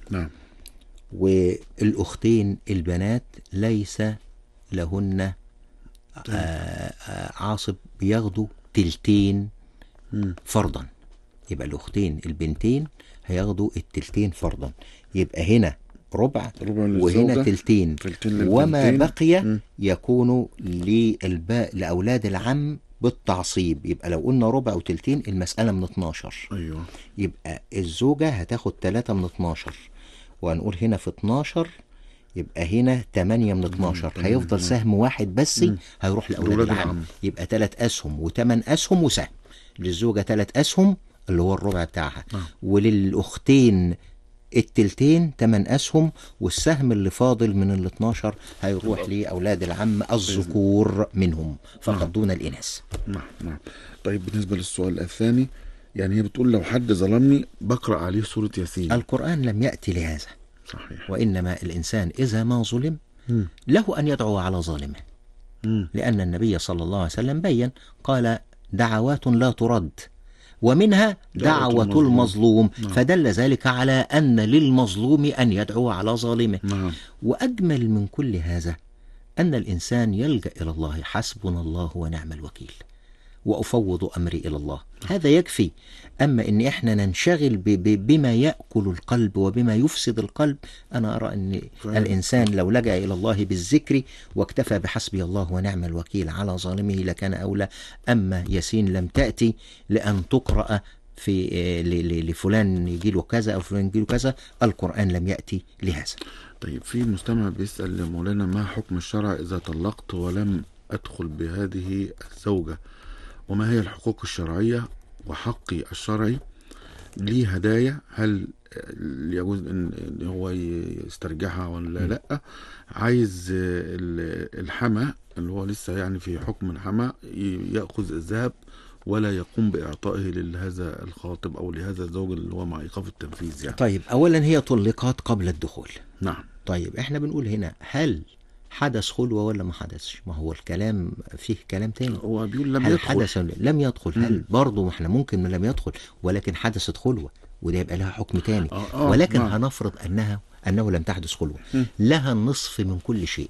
نعم والأختين البنات ليس لهن آه، آه، عاصب بياخدوا تلتين مم. فرضا يبقى الأختين البنتين هياخدوا التلتين فرضا يبقى هنا ربع ربع وهنا للزوجة، تلتين تلتين وما للبنتين. بقي مم. يكون للباء لأولاد العم بالتعصيب يبقى لو قلنا ربع وتلتين المسألة من 12 ايوه يبقى الزوجة هتاخد 3 من 12 وهنقول هنا في 12 يبقى هنا 8 من 12 تمانية هيفضل من سهم واحد بس هيروح لأولاد لأولاد العم العم. يبقى 3 أسهم وثمان أسهم وسهم للزوجة 3 أسهم اللي هو الربع بتاعها نعم. وللأختين التلتين 8 أسهم والسهم اللي فاضل من ال 12 هيروح لأولاد العم الذكور منهم فقط دون الإناث نعم نعم طيب بالنسبة للسؤال الثاني يعني هي بتقول لو حد ظلمني بقرأ عليه سورة ياسين القرآن لم يأتي لهذا صحيح وإنما الإنسان إذا ما ظلم مم. له أن يدعو على ظالمه مم. لأن النبي صلى الله عليه وسلم بين قال دعوات لا ترد ومنها دعوة دعوة المظلوم. المظلوم نعم. فدل ذلك على أن للمظلوم أن يدعو على ظالمه نعم وأجمل من كل هذا أن الإنسان يلجأ إلى الله حسبنا الله ونعم الوكيل وأفوض أمري إلى الله هذا يكفي أما إن إحنا ننشغل ب- ب- بما يأكل القلب وبما يفسد القلب أنا أرى أن فعلا. الإنسان لو لجأ إلى الله بالذكر واكتفى بحسبي الله ونعم الوكيل على ظالمه لكان أولى أما ياسين لم تأتي لأن تقرأ في آه، ل- ل- لفلان يجي له كذا أو فلان يجي له كذا القرآن لم يأتي لهذا طيب في مستمع بيسأل لمولانا ما حكم الشرع إذا طلقت ولم أدخل بهذه الزوجة وما هي الحقوق الشرعية وحقي الشرعي لي هدايا هل يجوز ان إن هو يسترجعها ولا لا عايز ال- الحما اللي هو لسه يعني في حكم الحما ي- ياخذ الذهب ولا يقوم باعطائه لهذا الخاطب او لهذا الزوج اللي هو مع ايقاف التنفيذ يعني طيب أولا هي طلقات قبل الدخول نعم طيب احنا بنقول هنا هل حدث خلوة ولا ما حدثش ما هو الكلام فيه كلام تاني هو بيقول لم هل يدخل حدث ولا- لم يدخل مم. هل برضه ما احنا ممكن ما لم يدخل ولكن حدثت خلوة وده يبقى لها حكم تاني آه، آه، ولكن نعم. هنفرض انها انه لم تحدث خلوة مم. لها النصف من كل شيء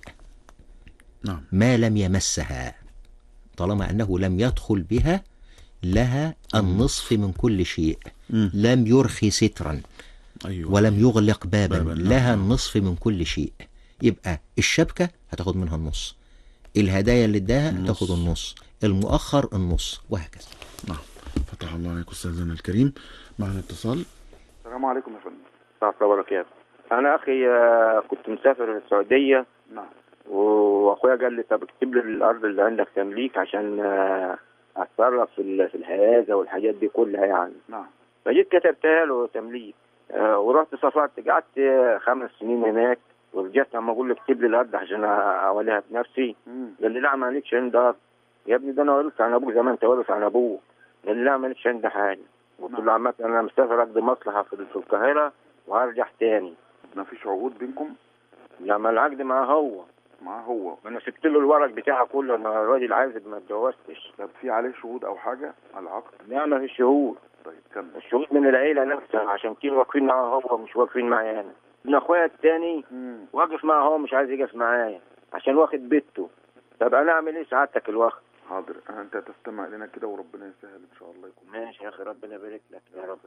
نعم ما لم يمسها طالما انه لم يدخل بها لها النصف من كل شيء مم. لم يرخي سترا ايوه ولم يغلق بابا باباً، نعم، لها نعم. النصف من كل شيء يبقى الشبكة هتاخد منها النص الهدايا اللي اداها النص. تاخد النص المؤخر النص وهكذا نعم فتح الله عليك استاذنا الكريم معنا اتصال السلام عليكم يا فندم ورحمة الله وبركاته أنا أخي آه، كنت مسافر السعودية نعم وأخويا قال لي طب اكتب لي الأرض اللي عندك تمليك عشان آه، أتصرف في ال- في الهيازة والحاجات دي كلها يعني نعم فجيت كتبتها له تمليك آه، ورحت سافرت قعدت آه، خمس سنين هناك ورجعت لما أقول له اكتب لي الأرض عشان أوليها بنفسي مم. قال لي لا مالكش عند أرض يا ابني ده أنا ورثت عن أبوك زي ما أنت وارث عن أبوك قال لي لا مالكش عند حاجة قلت نعم. له عامة أنا مسافر أقضي مصلحة في في القاهرة وهرجع تاني ما فيش عقود بينكم لما العقد معاه هو معاه هو انا سبت له الورق بتاعه كله انا راجل عازب ما اتجوزتش طب في عليه شهود او حاجه على العقد لا ما فيش شهود طيب كمل الشهود من العيله نفسها عشان كده واقفين معاه هو مش واقفين معايا انا ابن اخويا التاني مم. واقف معاه هو مش عايز يقف معايا عشان واخد بيته طب انا اعمل ايه سعادتك الوقت حاضر انت تستمع لنا كده وربنا يسهل ان شاء الله يكون ماشي يا اخي ربنا يبارك لك يا رب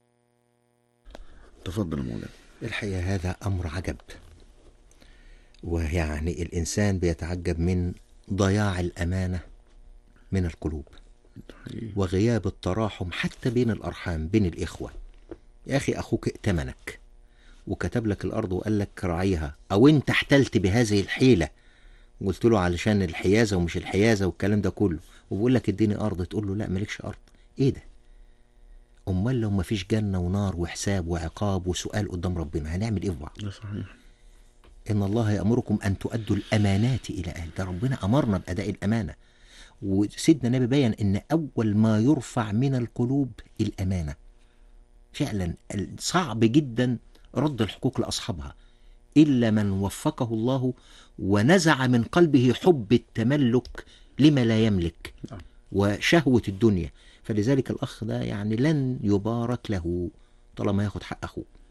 تفضل يا مولانا الحقيقة هذا أمر عجب ويعني الإنسان بيتعجب من ضياع الأمانة من القلوب حقيقي. وغياب التراحم حتى بين الأرحام بين الإخوة يا أخي أخوك ائتمنك وكتب لك الأرض وقال لك راعيها أو أنت احتلت بهذه الحيلة قلت له علشان الحيازة ومش الحيازة والكلام ده كله وبقول لك اديني أرض تقول له لا مالكش أرض إيه ده أمال لو مفيش جنة ونار وحساب وعقاب وسؤال قدام ربنا هنعمل إيه في بعض ده صحيح إن الله يأمركم أن تؤدوا الأمانات إلى أهل ده ربنا أمرنا بأداء الأمانة وسيدنا النبي بين أن أول ما يرفع من القلوب الأمانة فعلا صعب جدا رد الحقوق لأصحابها إلا من وفقه الله ونزع من قلبه حب التملك لما لا يملك نعم. وشهوة الدنيا فلذلك الأخ ده يعني لن يبارك له طالما ياخد حق أخوه